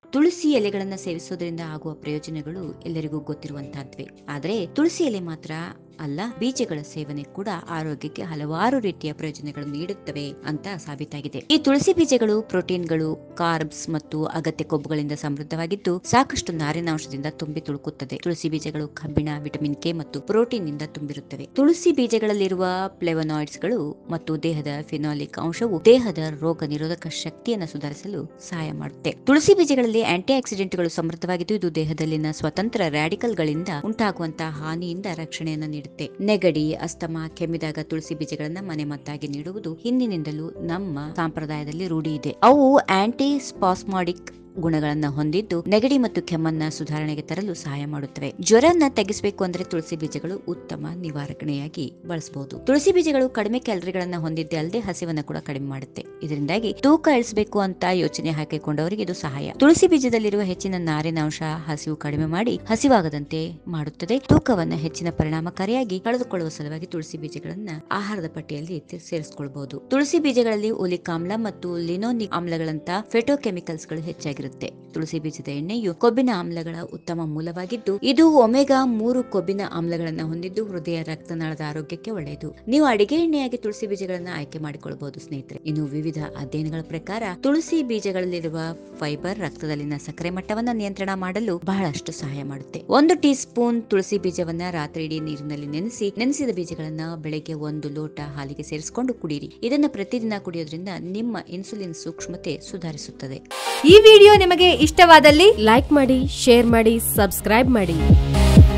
ತುಳಸಿ ಎಲೆಗಳನ್ನ ಸೇವಿಸೋದ್ರಿಂದ ಆಗುವ ಪ್ರಯೋಜನಗಳು ಎಲ್ಲರಿಗೂ ಗೊತ್ತಿರುವಂತಹದ್ವೇ ಆದರೆ ತುಳಸಿ ಎಲೆ ಮಾತ್ರ ಅಲ್ಲ ಬೀಜಗಳ ಸೇವನೆ ಕೂಡ ಆರೋಗ್ಯಕ್ಕೆ ಹಲವಾರು ರೀತಿಯ ಪ್ರಯೋಜನಗಳು ನೀಡುತ್ತವೆ ಅಂತ ಸಾಬೀತಾಗಿದೆ ಈ ತುಳಸಿ ಬೀಜಗಳು ಪ್ರೋಟೀನ್ಗಳು ಕಾರ್ಬ್ಸ್ ಮತ್ತು ಅಗತ್ಯ ಕೊಬ್ಬುಗಳಿಂದ ಸಮೃದ್ಧವಾಗಿದ್ದು ಸಾಕಷ್ಟು ನಾರಿನಾಂಶದಿಂದ ತುಂಬಿ ತುಳುಕುತ್ತದೆ ತುಳಸಿ ಬೀಜಗಳು ಕಬ್ಬಿಣ ವಿಟಮಿನ್ ಕೆ ಮತ್ತು ಪ್ರೋಟೀನ್ ನಿಂದ ತುಂಬಿರುತ್ತವೆ ತುಳಸಿ ಬೀಜಗಳಲ್ಲಿರುವ ಫ್ಲೆವನಾಯ್ಡ್ಸ್ ಗಳು ಮತ್ತು ದೇಹದ ಫಿನಾಲಿಕ್ ಅಂಶವು ದೇಹದ ರೋಗ ನಿರೋಧಕ ಶಕ್ತಿಯನ್ನು ಸುಧಾರಿಸಲು ಸಹಾಯ ಮಾಡುತ್ತೆ ತುಳಸಿ ಬೀಜಗಳಲ್ಲಿ ಆಂಟಿ ಆಕ್ಸಿಡೆಂಟ್ಗಳು ಸಮೃದ್ಧವಾಗಿದ್ದು ಇದು ದೇಹದಲ್ಲಿನ ಸ್ವತಂತ್ರ ರ್ಯಾಡಿಕಲ್ ಗಳಿಂದ ಉಂಟಾಗುವಂತಹ ಹಾನಿಯಿಂದ ರಕ್ಷಣೆಯನ್ನು ನೀಡುತ್ತೆ ನೆಗಡಿ ಅಸ್ತಮ ಕೆಮ್ಮಿದಾಗ ತುಳಸಿ ಬೀಜಗಳನ್ನ ಮನೆಮದ್ದಾಗಿ ನೀಡುವುದು ಹಿಂದಿನಿಂದಲೂ ನಮ್ಮ ಸಂಪ್ರದಾಯದಲ್ಲಿ ರೂಢಿ ಇದೆ ಅವು ಆಂಟಿ ಸ್ಪಾಸ್ಮಾಡಿಕ್ ಗುಣಗಳನ್ನ ಹೊಂದಿದ್ದು ನೆಗಡಿ ಮತ್ತು ಕೆಮ್ಮನ್ನ ಸುಧಾರಣೆಗೆ ತರಲು ಸಹಾಯ ಮಾಡುತ್ತವೆ ಜ್ವರನ್ನ ತಗ್ಗಿಸಬೇಕು ಅಂದ್ರೆ ತುಳಸಿ ಬೀಜಗಳು ಉತ್ತಮ ನಿವಾರಣೆಯಾಗಿ ಬಳಸಬಹುದು ತುಳಸಿ ಬೀಜಗಳು ಕಡಿಮೆ ಕ್ಯಾಲರಿಗಳನ್ನ ಹೊಂದಿದ್ದೆ ಅಲ್ಲದೆ ಹಸಿವನ್ನ ಕೂಡ ಕಡಿಮೆ ಮಾಡುತ್ತೆ ಇದರಿಂದಾಗಿ ತೂಕ ಇಳಿಸಬೇಕು ಅಂತ ಯೋಚನೆ ಹಾಕಿಕೊಂಡವರಿಗೆ ಇದು ಸಹಾಯ ತುಳಸಿ ಬೀಜದಲ್ಲಿರುವ ಹೆಚ್ಚಿನ ನಾರಿನಾಂಶ ಹಸಿವು ಕಡಿಮೆ ಮಾಡಿ ಹಸಿವಾಗದಂತೆ ಮಾಡುತ್ತದೆ ತೂಕವನ್ನ ಹೆಚ್ಚಿನ ಪರಿಣಾಮಕಾರಿಯಾಗಿ ಕಳೆದುಕೊಳ್ಳುವ ಸಲುವಾಗಿ ತುಳಸಿ ಬೀಜಗಳನ್ನ ಆಹಾರದ ಪಟ್ಟಿಯಲ್ಲಿ ತಿ- ಸೇರಿಸಿಕೊಳ್ಳಬಹುದು ತುಳಸಿ ಬೀಜಗಳಲ್ಲಿ ಒಲಿಕ್ ಆಮ್ಲ ಮತ್ತು ಲಿನೋನಿಕ್ ಆಮ್ಲಗಳಂತ ಫೆಟೋಕೆಮಿಕಲ್ಸ್ ಗಳು ಹೆಚ್ಚಾಗಿರುತ್ತೆ ತುಳಸಿ ಬೀಜದ ಎಣ್ಣೆಯು ಕೊಬ್ಬಿನ ಆಮ್ಲಗಳ ಉತ್ತಮ ಮೂಲವಾಗಿದ್ದು ಇದು ಒಮೆಗಾ ಮೂರು ಕೊಬ್ಬಿನ ಆಮ್ಲಗಳನ್ನ ಹೊಂದಿದ್ದು ಹೃದಯ ರಕ್ತನಾಳದ ಆರೋಗ್ಯಕ್ಕೆ ಒಳ್ಳೆಯದು ನೀವು ಅಡಿಗೆ ಎಣ್ಣೆಯಾಗಿ ತುಳಸಿ ಬೀಜಗಳನ್ನ ಆಯ್ಕೆ ಮಾಡಿಕೊಳ್ಳಬಹುದು ಸ್ನೇಹಿತರೆ ಇನ್ನು ವಿವಿಧ ಅಧ್ಯಯನಗಳ ಪ್ರಕಾರ ತುಳಸಿ ಬೀಜಗಳಲ್ಲಿರುವ ಫೈಬರ್ ರಕ್ತದಲ್ಲಿನ ಸಕ್ಕರೆ ಮಟ್ಟವನ್ನ ನಿಯಂತ್ರಣ ಮಾಡಲು ಬಹಳಷ್ಟು ಸಹಾಯ ಮಾಡುತ್ತೆ ಒಂದು ಟೀ ಸ್ಪೂನ್ ತುಳಸಿ ಬೀಜವನ್ನ ರಾತ್ರಿ ಇಡೀ ನೀರಿನಲ್ಲಿ ನೆನೆಸಿ ನೆನೆಸಿದ ಬೀಜಗಳನ್ನ ಬೆಳಗ್ಗೆ ಒಂದು ಲೋಟ ಹಾಲಿಗೆ ಸೇರಿಸಿಕೊಂಡು ಕುಡಿಯಿರಿ ಇದನ್ನ ಪ್ರತಿದಿನ ಕುಡಿಯೋದ್ರಿಂದ ನಿಮ್ಮ ಇನ್ಸುಲಿನ್ ಸೂಕ್ಷ್ಮತೆ ಸುಧಾರಿಸುತ್ತದೆ ಈ ವಿಡಿಯೋ ನಿಮಗೆ ಇಷ್ಟವಾದಲ್ಲಿ ಲೈಕ್ ಮಾಡಿ ಶೇರ್ ಮಾಡಿ ಸಬ್ಸ್ಕ್ರೈಬ್ ಮಾಡಿ